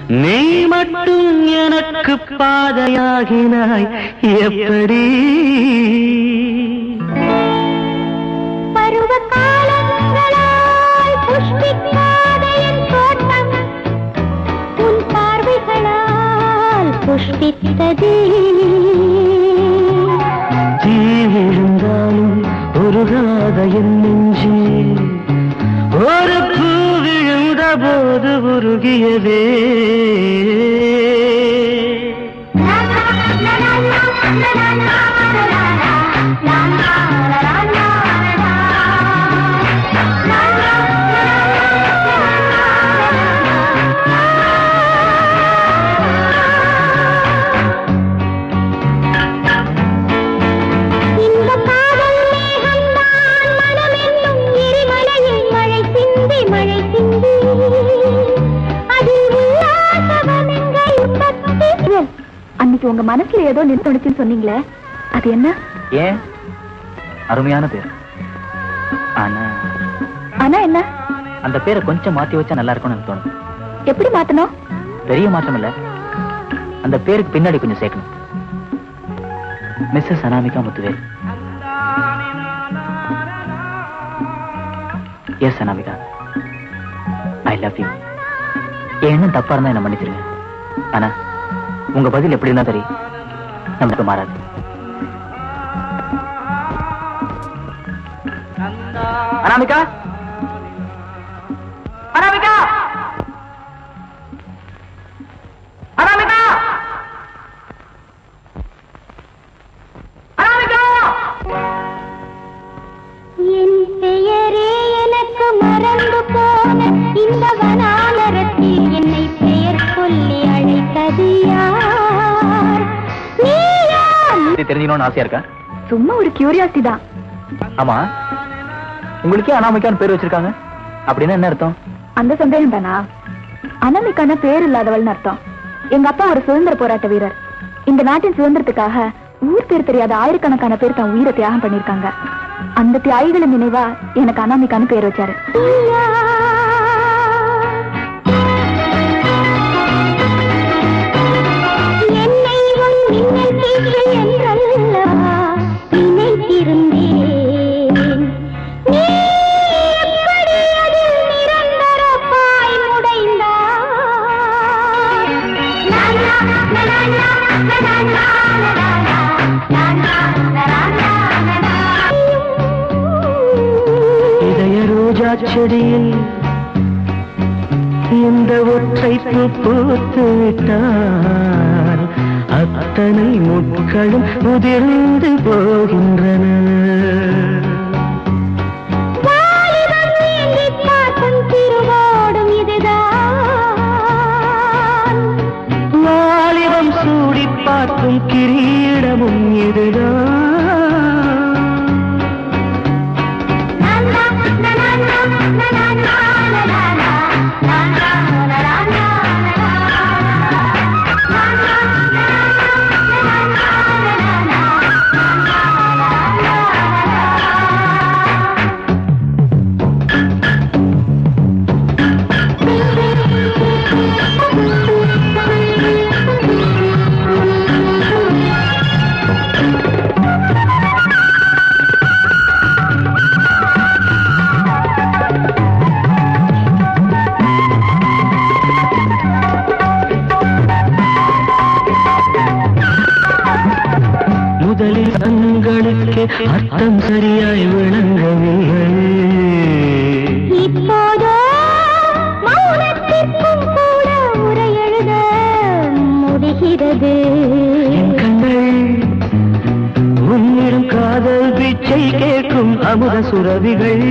நீ மட்டும் எனக்கு பாதையாகினாய் எப்படி பருவ காலங்களால் புஷ்பிக்காத என் தோட்டம் உன் பார்வைகளால் புஷ்பித்ததே தீ விழுந்தாலும் உருகாத என் நெஞ்சு ஒரு பூ விழுந்த போது உருகியதே இந்த காதல் மேகம்தான் மனமென்னும் எரிமலையில் மழை சிந்தி மழை சிந்தி அதில் உல்லாசவனங்கள் உற்பத்தி அன்னைக்கு உங்க மனசுல ஏதோ நிறுத்தணுச்சுன்னு சொன்னீங்களே அது என்ன ஏன் அருமையான பேர் ஆனா ஆனா என்ன அந்த பேரை கொஞ்சம் மாத்தி வச்சா நல்லா இருக்கும்னு எனக்கு தோணுது எப்படி மாத்தணும் பெரிய மாற்றம் இல்ல அந்த பேருக்கு பின்னாடி கொஞ்சம் சேர்க்கணும் Mrs Anamika Muthuvel yes Anamika I love you என் எண்ணம் தப்பா இருந்தா என்ன மன்னிச்சிருங்க ஆனா உங்க பதில் எப்படி இருந்தா சரி நமக்கு மாறாது அனாமிகா அனாமிகா அனாமிகா அனாமிகா என் பெயரே எனக்கு மறந்து போன இந்த வனாலரத்தில் என்னை பெயர் சொல்லி அழைத்தது யார் நீயா இது தெரிஞ்சுக்கணும்னு ஆசையா இருக்கா சும்மா ஒரு கியூரியாசிட்டி தான் ஆமா உங்களுக்கே அனாமிகான்னு பேர் வச்சிருக்காங்க அப்படின்னா என்ன அர்த்தம் அந்த சந்தேகம் தானா அனாமிக்கான பேர் இல்லாதவள்னு அர்த்தம் எங்க அப்பா ஒரு சுதந்திர போராட்ட வீரர் இந்த நாட்டின் சுதந்திரத்துக்காக ஊர் பேர் தெரியாத ஆயிரக்கணக்கான பேர் தன் உயிரை தியாகம் பண்ணிருக்காங்க அந்த தியாகிகளின் நினைவா எனக்கு அனாமிக்கான்னு பேர் வச்சாரு என்னை உன் மின்னல் கீற்று என்றல்லவா நினைத்திருந்தேன் நீ எப்படி அதில் நிரந்தரமாய் முடைந்தாய்? நானா, நானா, நானா, நானா, நானா, நானா, நானா. இதய ரோஜா செடியில் இந்த ஒற்றை பூ பூத்து விட்டால் அத்தனை முட்களும் உதிர்ந்து போகின்றன வாலிபம் நீந்திப் பார்க்கும் திருவோடும் இதுதான் வாலிபம் சூடி பார்க்கும் கிரீடமும் இதுதான் முதலில் தங்களுக்கு அர்த்தம் சரியாய் விளங்கவில்லை இப்போதோ மௌனத்திற்கும் கூட உரை எழுத முடிகிறது என் கண்கள் உன்னிடம் காதல் பிச்சை கேட்கும் அமுத சுரபிகள்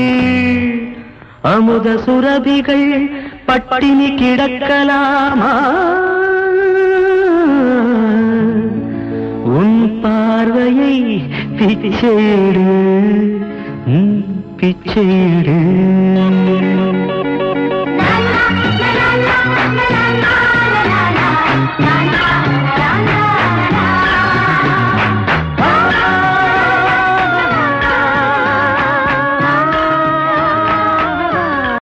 அமுத சுரபிகள் பட்டினி கிடக்கலாமா உன் பார்வையை பிச்சையிடு ம், பிச்சையிடு